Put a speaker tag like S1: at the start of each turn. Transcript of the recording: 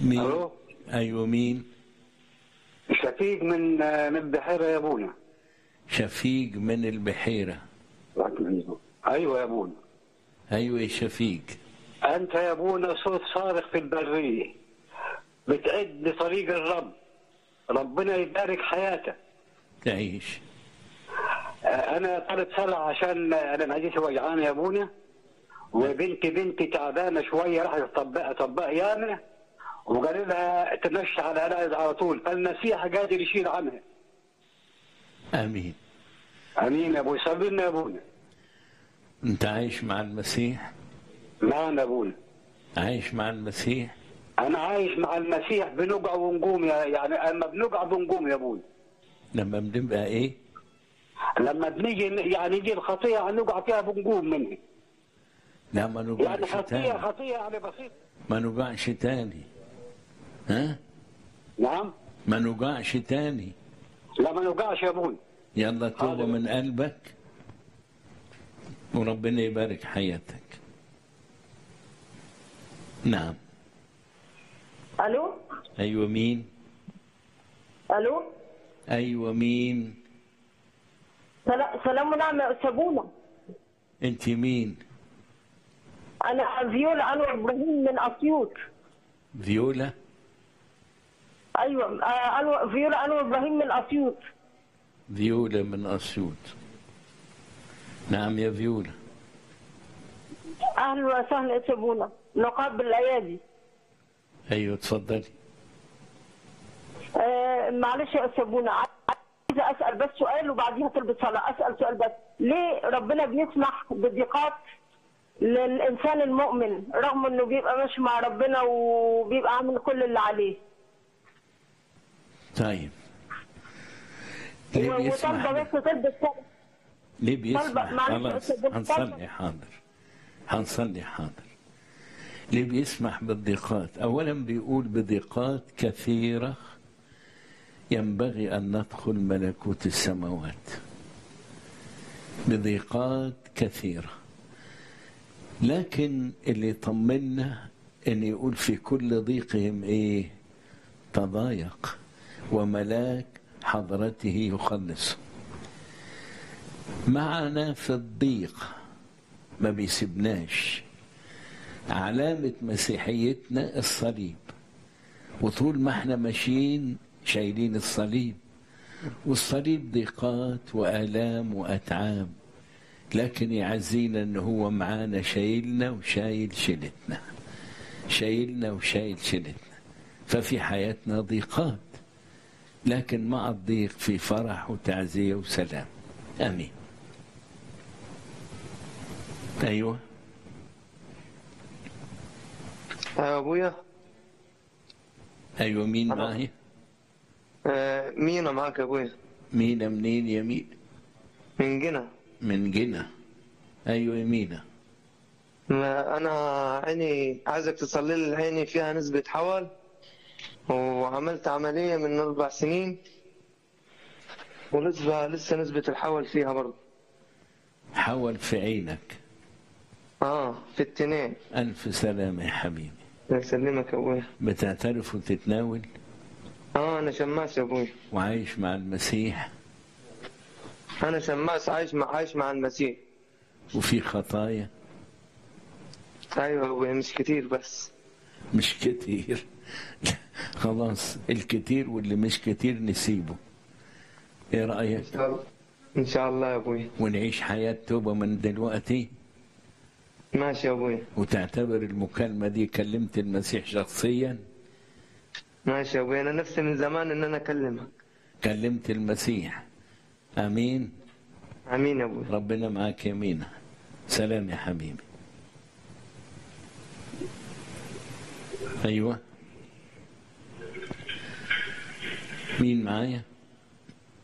S1: مين
S2: الو
S1: ايوه مين
S2: شفيق من من البحيره يا ابونا
S1: شفيق من البحيره
S2: ايوه يا ابونا
S1: ايوه يا شفيق
S2: انت يا ابونا صوت صارخ في البريه بتعد لطريق الرب ربنا يبارك حياتك
S1: تعيش
S2: انا طلبت صلاه عشان انا معدتي وجعانه يا ابونا وبنتي بنتي تعبانه شويه راحت تطبق طبق ياما وقال لها تمشي على علاج على طول فالمسيح قادر يشيل عنها
S1: امين
S2: امين يا ابوي صلي لنا يا ابونا
S1: انت عايش مع المسيح
S2: معنا يا ابونا
S1: عايش مع المسيح
S2: انا عايش مع المسيح بنقع ونقوم يا- يعني اما بنقع بنقوم يا ابوي
S1: لما بنبقى ايه
S2: لما بنيجي يعني يجي الخطيه نقع فيها بنقوم منها
S1: لا ما
S2: يعني
S1: نوجعش
S2: خطيه
S1: تاني
S2: خطيه يعني بسيطه
S1: ما نوجعش تاني ها
S2: نعم
S1: ما نوجعش تاني
S2: لا ما نوقعش يا ابوي
S1: يلا توبة
S2: حاضر.
S1: من قلبك وربنا يبارك حياتك نعم
S3: الو
S1: ايوه مين
S3: الو
S1: ايوه مين
S3: سلا- سلام ونعمه يا استاذ بونا
S1: انت مين
S3: انا فيولا انور ابراهيم من اسيوط
S1: فيولا
S3: ايوه آه، أنور فيولا انور ابراهيم من اسيوط
S1: فيولا من اسيوط نعم يا فيولا
S3: اهلا وسهلا يا استاذ بونا نقاب بالايادي
S1: ايوه اتفضلي
S3: آه معلش يا استاذ بونا عايزه اسال بس سؤال وبعديها تلبس صلاه اسال سؤال بس ليه ربنا بيسمح بالضيقات للانسان المؤمن رغم انه بيبقى ماشي مع ربنا وبيبقى عامل كل اللي عليه
S1: طيب ليه بيسمح
S3: وطالبه
S1: ب-
S3: بس تلبس صلاه
S1: ليه بيسمح
S3: معلش
S1: خلاص
S3: أستاذ بنت
S1: هنصلي
S3: طلبة.
S1: حاضر هنصلي حاضر ليه بيسمح بالضيقات اولا بيقول بضيقات كثيره ينبغي ان ندخل ملكوت السماوات بضيقات كثيره لكن اللي يطمنا ان يقول في كل ضيقهم ايه تضايق وملاك حضرته يخلص معنا في الضيق ما بيسيبناش علامة مسيحيتنا الصليب وطول ما احنا ماشيين شايلين الصليب والصليب ضيقات وآلام وأتعاب لكن يعزينا ان هو معانا شايلنا وشايل شيلتنا شايلنا وشايل شيلتنا ففي حياتنا ضيقات لكن مع الضيق في فرح وتعزية وسلام امين ايوه
S4: يا ابويا
S1: ايوه مين
S4: ألو.
S1: معي
S4: آه، مينا معك يا ابويا
S1: مينا منين يا مين
S4: من جنة
S1: من جنة ايوه يا مينا
S4: ما انا عيني عايزك تصلي لي عيني فيها نسبة حول وعملت عملية من اربع سنين ولسه لسه نسبة الحول فيها برضه
S1: حول في عينك
S4: اه في التنين
S1: الف سلامة يا حبيبي
S4: الله يسلمك يا ابويا
S1: بتعترف وتتناول
S4: اه انا شماس يا ابويا
S1: وعايش مع المسيح
S4: انا شماس عايش مع عايش مع المسيح
S1: وفي خطايا
S4: ايوه يا ابويا مش كتير بس
S1: مش كتير خلاص الكتير واللي مش كتير نسيبه ايه رأيك
S4: ان شاء الله ان شاء الله يا ابويا
S1: ونعيش حياة توبة من دلوقتي
S4: ماشي يا ابويا
S1: وتعتبر المكالمة دي كلمت المسيح شخصيا
S4: ماشي يا ابويا انا نفسي من زمان ان انا اكلمك
S1: كلمت المسيح امين
S4: امين يا ابويا
S1: ربنا معاك يمينا سلام يا حبيبي ايوه مين معايا